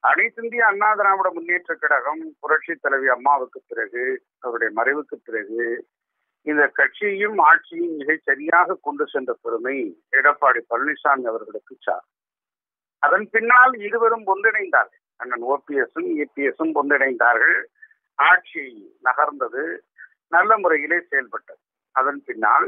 அனைத்து இந்திய அண்ணா திராவிட முன்னேற்ற கழகம் புரட்சி தலைவி அம்மாவுக்கு பிறகு அவருடைய மறைவுக்கு பிறகு இந்த கட்சியும் ஆட்சியும் மிக சரியாக கொண்டு சென்ற பெருமை எடப்பாடி பழனிசாமி அவர்களுக்கு சார் அதன் பின்னால் இருவரும் ஒன்றிணைந்தார்கள் அண்ணன் ஓபிஎஸும் ஏபிஎஸும் ஒன்றிணைந்தார்கள் ஆட்சி நகர்ந்தது நல்ல முறையிலே செயல்பட்டது அதன் பின்னால்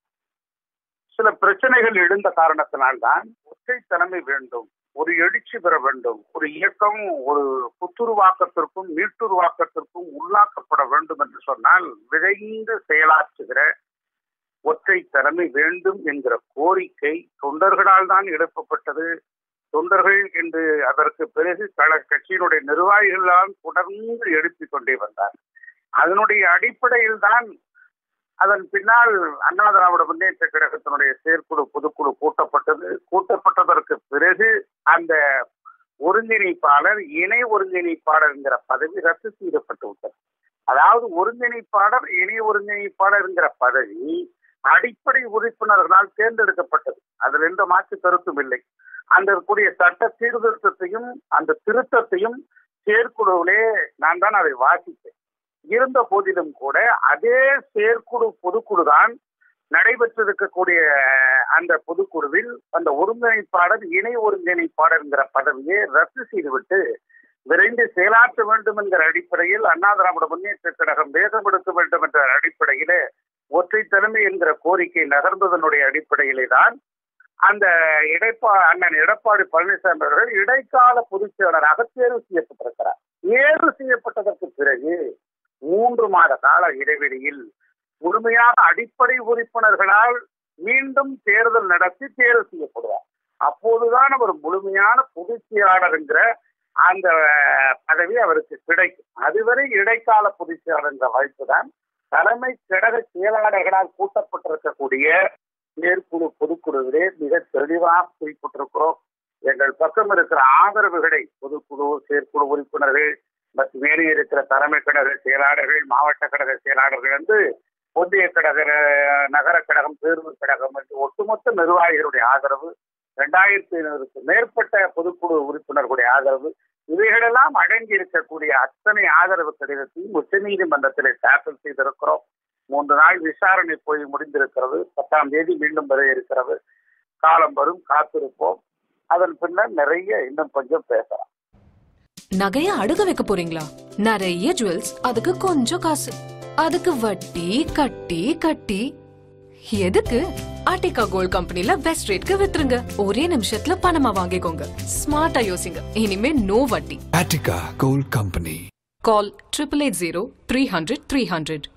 சில பிரச்சனைகள் எழுந்த காரணத்தினால்தான் ஒற்றை தலைமை வேண்டும் ஒரு எழுச்சி பெற வேண்டும் ஒரு இயக்கம் ஒரு புத்துருவாக்கத்திற்கும் மீட்டுருவாக்கத்திற்கும் உள்ளாக்கப்பட வேண்டும் என்று சொன்னால் விரைந்து செயலாற்றுகிற ஒற்றை தலைமை வேண்டும் என்கிற கோரிக்கை தொண்டர்களால் தான் எழுப்பப்பட்டது தொண்டர்கள் என்று அதற்கு பிறகு கள கட்சியினுடைய நிர்வாகிகளால் தொடர்ந்து எழுப்பிக் கொண்டே வந்தார் அதனுடைய அடிப்படையில் தான் அதன் பின்னால் அண்ணா திராவிட முன்னேற்ற கழகத்தினுடைய செயற்குழு பொதுக்குழு கூட்டப்பட்டது கூட்டப்பட்டதற்கு பிறகு அந்த ஒருங்கிணைப்பாளர் இணை ஒருங்கிணைப்பாளர் என்கிற பதவி ரத்து செய்யப்பட்டு விட்டது அதாவது ஒருங்கிணைப்பாளர் இணை ஒருங்கிணைப்பாளர் என்கிற பதவி அடிப்படை உறுப்பினர்களால் தேர்ந்தெடுக்கப்பட்டது அதில் எந்த மாற்று கருத்தும் இல்லை அந்த கூடிய சட்ட சீர்திருத்தத்தையும் அந்த திருத்தத்தையும் செயற்குழுவிலே நான் தான் அதை வாசித்தேன் இருந்த போதிலும் கூட அதே செயற்குழு பொதுக்குழு தான் நடைபெற்றிருக்கக்கூடிய அந்த பொதுக்குழுவில் அந்த ஒருங்கிணைப்பாளர் இணை ஒருங்கிணைப்பாளர்ங்கிற பதவியை ரத்து செய்துவிட்டு விரைந்து செயலாற்ற வேண்டும் என்கிற அடிப்படையில் அண்ணா திராவிட முன்னேற்ற கழகம் வேகம் எடுக்க வேண்டும் என்ற அடிப்படையிலே ஒற்றை தலைமை என்கிற கோரிக்கை நகர்ந்ததனுடைய அடிப்படையிலே தான் அந்த இடைப்பா அண்ணன் எடப்பாடி பழனிசாமி அவர்கள் இடைக்கால பொதுச் செயலராக தேர்வு செய்யப்பட்டிருக்கிறார் தேர்வு செய்யப்பட்டதற்கு பிறகு மூன்று மாத கால இடைவெளியில் முழுமையான அடிப்படை உறுப்பினர்களால் மீண்டும் தேர்தல் நடத்தி தேர்வு செய்யப்படுவார் அப்போதுதான் அவர் முழுமையான பொதுச் செயலாளர் என்கிற அந்த பதவி அவருக்கு கிடைக்கும் அதுவரை இடைக்கால பொதுச் செயலாளர் என்ற வாய்ப்பு தான் தலைமை கழக செயலாளர்களால் கூட்டப்பட்டிருக்கக்கூடிய மேற்குழு பொதுக்குழுவிலே மிக தெளிவாக குறிப்பிட்டிருக்கிறோம் எங்கள் பக்கம் இருக்கிற ஆதரவுகளை பொதுக்குழு செயற்குழு உறுப்பினர்கள் மற்றும் மேலே இருக்கிற தலைமை கழக செயலாளர்கள் மாவட்ட கழக செயலாளர்கள் வந்து ஒன்றிய கழக நகர கழகம் தேர்வு கழகம் என்று ஒட்டுமொத்த நிர்வாகிகளுடைய ஆதரவு இரண்டாயிரத்தி ஐநூறுக்கு மேற்பட்ட பொதுக்குழு உறுப்பினர்களுடைய ஆதரவு இவைகளெல்லாம் அடங்கி இருக்கக்கூடிய அத்தனை ஆதரவு கடிதத்தையும் உச்ச நீதிமன்றத்தில் தாக்கல் செய்திருக்கிறோம் மூன்று நாள் விசாரணை போய் முடிந்திருக்கிறது பத்தாம் தேதி மீண்டும் வர இருக்கிறது காலம் வரும் காத்திருப்போம் அதன் பின்னர் நிறைய இன்னும் கொஞ்சம் பேசலாம் நகைய அடுக வைக்க போறீங்களா நிறைய ஜுவல்ஸ் அதுக்கு கொஞ்சம் காசு அதுக்கு வட்டி கட்டி கட்டி எதுக்கு ஆர்டிகா கோல்ட் கம்பெனில பெஸ்ட் ரேட்க்கு வித்துருங்க ஒரே நிமிஷத்துல பணமா வாங்கிக்கோங்க ஸ்மார்ட்டா யோசிங்க இனிமே நோ வட்டி Attica Gold Company. Call triple eight zero three hundred three hundred